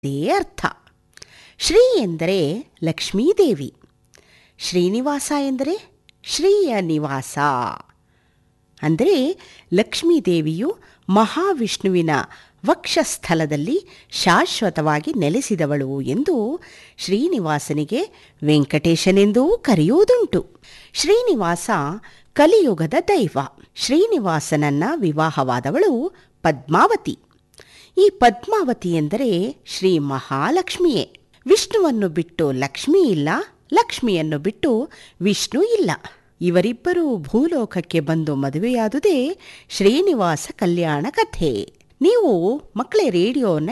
ಇದೇ ಅರ್ಥ ಶ್ರೀ ಎಂದರೆ ಲಕ್ಷ್ಮೀದೇವಿ ಶ್ರೀನಿವಾಸ ಎಂದರೆ ಶ್ರೀಯ ನಿವಾಸ ಅಂದರೆ ಲಕ್ಷ್ಮೀದೇವಿಯು ಮಹಾವಿಷ್ಣುವಿನ ವಕ್ಷಸ್ಥಲದಲ್ಲಿ ಶಾಶ್ವತವಾಗಿ ನೆಲೆಸಿದವಳು ಎಂದು ಶ್ರೀನಿವಾಸನಿಗೆ ವೆಂಕಟೇಶನೆಂದೂ ಕರೆಯುವುದುಂಟು ಶ್ರೀನಿವಾಸ ಕಲಿಯುಗದ ದೈವ ಶ್ರೀನಿವಾಸನನ್ನ ವಿವಾಹವಾದವಳು ಪದ್ಮಾವತಿ ಈ ಪದ್ಮಾವತಿ ಎಂದರೆ ಶ್ರೀ ಮಹಾಲಕ್ಷ್ಮಿಯೇ ವಿಷ್ಣುವನ್ನು ಬಿಟ್ಟು ಲಕ್ಷ್ಮಿ ಇಲ್ಲ ಲಕ್ಷ್ಮಿಯನ್ನು ಬಿಟ್ಟು ವಿಷ್ಣು ಇಲ್ಲ ಇವರಿಬ್ಬರೂ ಭೂಲೋಕಕ್ಕೆ ಬಂದು ಮದುವೆಯಾದುದೇ ಶ್ರೀನಿವಾಸ ಕಲ್ಯಾಣ ಕಥೆ ನೀವು ಮಕ್ಕಳೇ ರೇಡಿಯೋನ